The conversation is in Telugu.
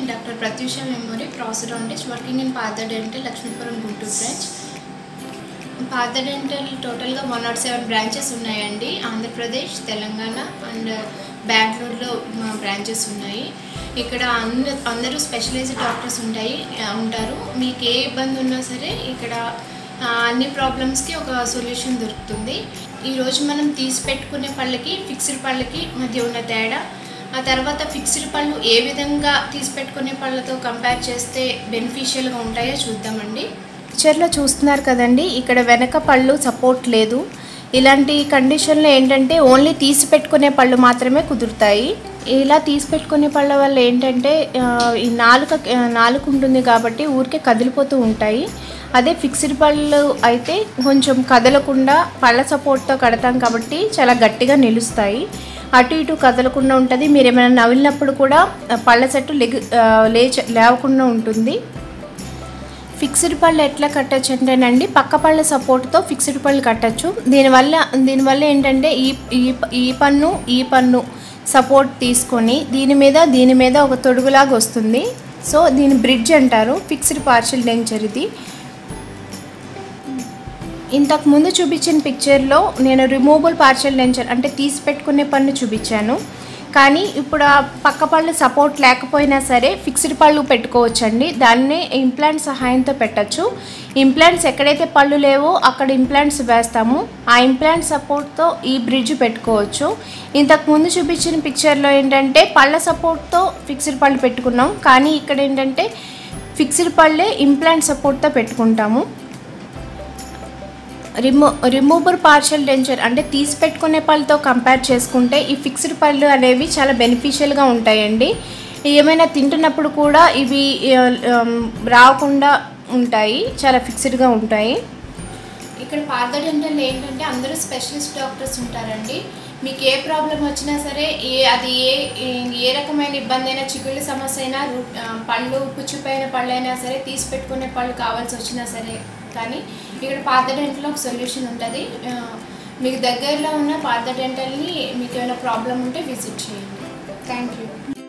నేను డాక్టర్ ప్రత్యూష మెమోరీ prosthodontist working in Partha dental Lakshmipuram Guntur branch Partha dental టోటల్గా వన్ నాట్ సెవెన్ బ్రాంచెస్ ఉన్నాయండి ఆంధ్రప్రదేశ్ తెలంగాణ అండ్ బెంగళూరులో మా బ్రాంచెస్ ఉన్నాయి ఇక్కడ అంద అందరూ స్పెషలైజ్డ్ డాక్టర్స్ ఉంటాయి ఆ, ఉంటారు మీకు ఏ ఇబ్బంది ఉన్నా సరే ఇక్కడ ఆ, అన్ని ప్రాబ్లమ్స్కి ఒక సొల్యూషన్ దొరుకుతుంది ఈరోజు మనం తీసి పెట్టుకునే పళ్ళకి ఫిక్స్డ్ పళ్ళకి మధ్య ఉన్న తేడా ఆ తర్వాత ఫిక్స్డ్ పళ్ళు ఏ విధంగా తీసి పెట్టుకునే పళ్ళతో కంపేర్ చేస్తే బెనిఫిషియల్గా ఉంటాయో చూద్దామండి పిక్చర్లో చూస్తున్నారు కదండి ఇక్కడ వెనక పళ్ళు సపోర్ట్ లేదు ఇలాంటి కండిషన్లో ఏంటంటే ఓన్లీ తీసి పెట్టుకునే పళ్ళు మాత్రమే కుదురుతాయి ఇలా తీసి పెట్టుకునే పళ్ళ వల్ల ఏంటంటే ఆ, ఈ నాలుక ఆ, నాలుక ఉంటుంది కాబట్టి ఊరికే కదిలిపోతూ ఉంటాయి అదే ఫిక్స్డ్ పళ్ళు అయితే కొంచెం కదలకుండా పళ్ళ సపోర్ట్తో కడతాం కాబట్టి చాలా గట్టిగా నిలుస్తాయి అటు ఇటు కదలకుండా ఉంటుంది మీరు ఏమైనా నవిలినప్పుడు కూడా ఆ, పళ్ళ సెట్టు లెగు ఆ, లేచ లేవకుండా ఉంటుంది ఫిక్స్డ్ పళ్ళు ఎట్లా కట్టచ్చు అంటేనండి పక్క పళ్ళ సపోర్ట్తో ఫిక్స్డ్ పళ్ళు కట్టచ్చు దీనివల్ల దీనివల్ల ఏంటంటే ఈ ఈ ఈ పన్ను ఈ పన్ను సపోర్ట్ తీసుకొని దీని మీద దీని మీద ఒక తొడుగులాగా వస్తుంది సో దీని బ్రిడ్జ్ అంటారు ఫిక్స్డ్ పార్షల్ డెంచర్ ఇది ఇంతకు ముందు చూపించిన పిక్చర్లో నేను రిమూవబుల్ పార్షల్ డెంచర్ అంటే తీసి పెట్టుకునే పన్ను చూపించాను కానీ ఇప్పుడు ఆ పక్క పళ్ళు సపోర్ట్ లేకపోయినా సరే ఫిక్స్డ్ పళ్ళు పెట్టుకోవచ్చండి దాన్నే ఇంప్లాంట్ సహాయంతో పెట్టచ్చు ఇంప్లాంట్స్ ఎక్కడైతే పళ్ళు లేవో అక్కడ ఇంప్లాంట్స్ వేస్తాము ఆ ఇంప్లాంట్ సపోర్ట్తో ఈ బ్రిడ్జ్ పెట్టుకోవచ్చు ఇంతకు ముందు చూపించిన పిక్చర్లో ఏంటంటే పళ్ళ సపోర్ట్తో ఫిక్స్డ్ పళ్ళు పెట్టుకున్నాం కానీ ఇక్కడ ఏంటంటే ఫిక్స్డ్ పళ్ళే ఇంప్లాంట్ సపోర్ట్తో పెట్టుకుంటాము రిమూ రిమూవబుల్ పార్షల్ డెంచర్ అంటే తీసి పెట్టుకునే పళ్ళతో కంపేర్ చేసుకుంటే ఈ ఫిక్స్డ్ పళ్ళు అనేవి చాలా బెనిఫిషియల్గా ఉంటాయండి ఏమైనా తింటున్నప్పుడు కూడా ఇవి ఆ, ఆమ్, రాకుండా ఉంటాయి చాలా ఫిక్స్డ్గా ఉంటాయి ఇక్కడ పార్థ డెంటల్ ఏంటంటే అందరూ స్పెషలిస్ట్ డాక్టర్స్ ఉంటారండి మీకు ఏ ప్రాబ్లం వచ్చినా సరే ఏ అది ఏ ఏ- ఏ రకమైన ఇబ్బంది అయినా చిగుళ్ళ సమస్య అయినా రూట్ ఆ, పళ్ళు పుచ్చిపోయిన పళ్ళు అయినా సరే తీసి పెట్టుకునే పళ్ళు కావాల్సి వచ్చినా సరే కానీ ఇక్కడ పాత డెంటల్లో ఒక సొల్యూషన్ ఉంటుంది ఆ, మీకు దగ్గరలో ఉన్న పాత డెంటల్ని మీకు ఏమైనా ప్రాబ్లం ఉంటే విజిట్ చేయండి థ్యాంక్ యూ